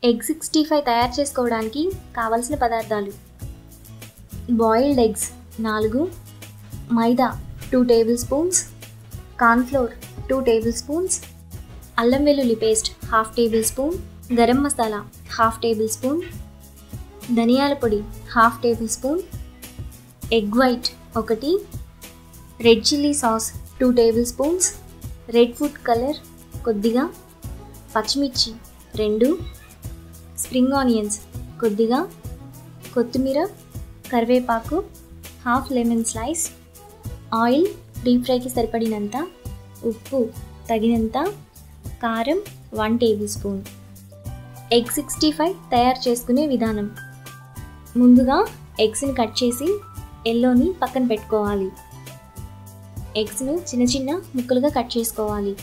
egg sixty five తయారు చేసుకోవడానికి కావలసిన పదార్థాలు బాయిల్డ్ ఎగ్స్ నాలుగు maida two table spoons cornflour two table spoons అల్లం వెల్లుల్లి paste half table spoon garam masala half table spoon ధనియాల పొడి half table spoon egg white ఒకటి red chilli sauce two table spoons red food colour కొద్దిగా పచ్చిమిర్చి రెండు స్ప్రింగ్ ఆనియన్స్ కొద్దిగా కొత్తిమీర కరివేపాకు half lemon slice oil deep ఫ్రైకి సరిపడినంత ఉప్పు తగినంత కారం one table spoon egg sixty five తయారు చేసుకునే విధానం ముందుగా ఎగ్స్ని కట్ చేసి ఎల్లోని పక్కన పెట్టుకోవాలి ఎగ్స్ను చిన్న చిన్న ముక్కలుగా కట్ చేసుకోవాలి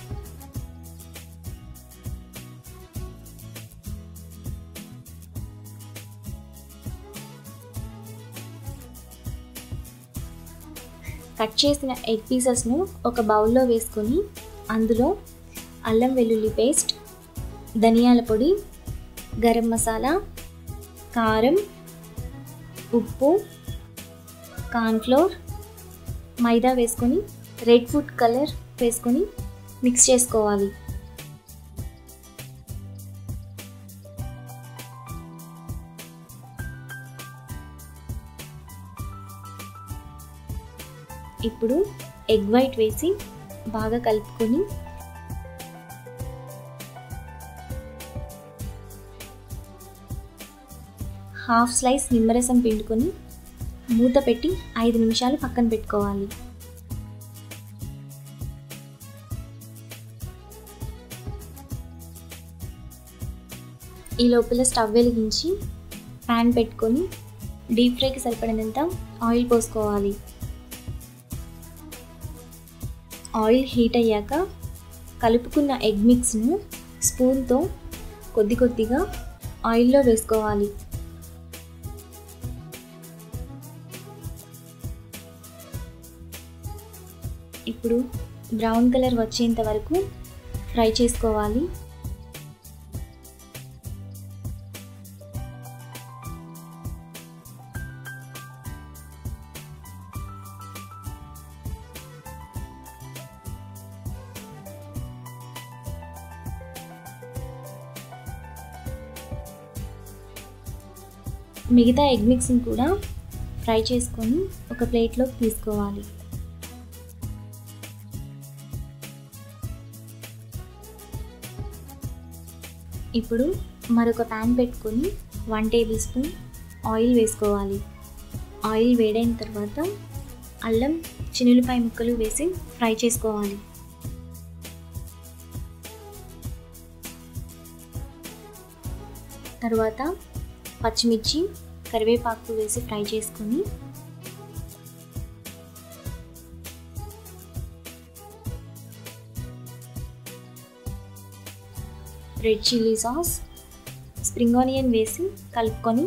కట్ చేసిన ఎగ్ పీసెస్ను ఒక బౌల్లో వేసుకొని అందులో అల్లం వెల్లుల్లి పేస్ట్ ధనియాల పొడి గరం మసాలా కారం ఉప్పు కార్న్ఫ్లోర్ మైదా వేసుకొని రెడ్ ఫుడ్ కలర్ వేసుకొని మిక్స్ చేసుకోవాలి ఇప్పుడు ఎగ్ వైట్ వేసి బాగా కలుపుకొని హాఫ్ స్లైస్ నిమ్మరసం పిండుకొని మూత పెట్టి ఐదు నిమిషాలు పక్కన పెట్టుకోవాలి ఈ లోపల స్టవ్ వెలిగించి ప్యాన్ పెట్టుకొని డీప్ ఫ్రైకి సరిపడినంత ఆయిల్ పోసుకోవాలి ఆయిల్ హీట్ అయ్యాక కలుపుకున్న ఎగ్ మిక్స్ను స్పూన్తో కొద్ది కొద్దిగా ఆయిల్లో వేసుకోవాలి ఇప్పుడు బ్రౌన్ కలర్ వచ్చేంత వరకు ఫ్రై చేసుకోవాలి మిగతా ఎగ్ మిక్స్ని కూడా ఫ్రై చేసుకొని ఒక ప్లేట్లోకి తీసుకోవాలి ఇప్పుడు మరొక ప్యాన్ పెట్టుకొని వన్ టేబుల్ స్పూన్ ఆయిల్ వేసుకోవాలి ఆయిల్ వేడైన తర్వాత అల్లం చిన్నులపాయ ముక్కలు వేసి ఫ్రై చేసుకోవాలి తర్వాత పచ్చిమిర్చి కరివేపాకు వేసి ఫ్రై చేసుకొని red chilli sauce spring onion వేసి కలుపుకొని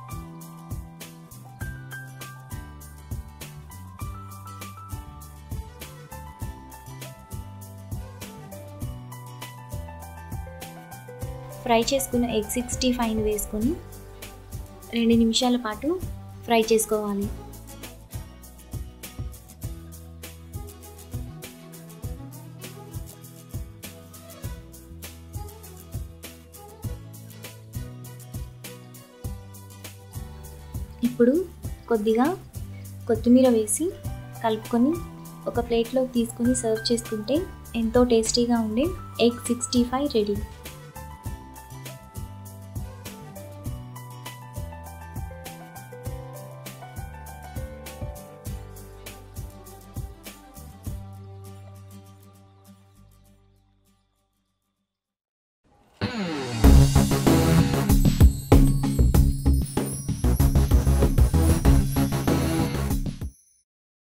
ఫ్రై చేసుకున్న ఎగ్ సిక్స్టీ ఫైవ్ వేసుకొని రెండు నిమిషాల పాటు ఫ్రై చేసుకోవాలి ఇప్పుడు కొద్దిగా కొత్తిమీర వేసి కలుపుకొని ఒక ప్లేట్లో తీసుకొని సర్వ్ చేసుకుంటే ఎంతో టేస్టీగా ఉండే ఎగ్ సిక్స్టీ ఫైవ్ రెడీ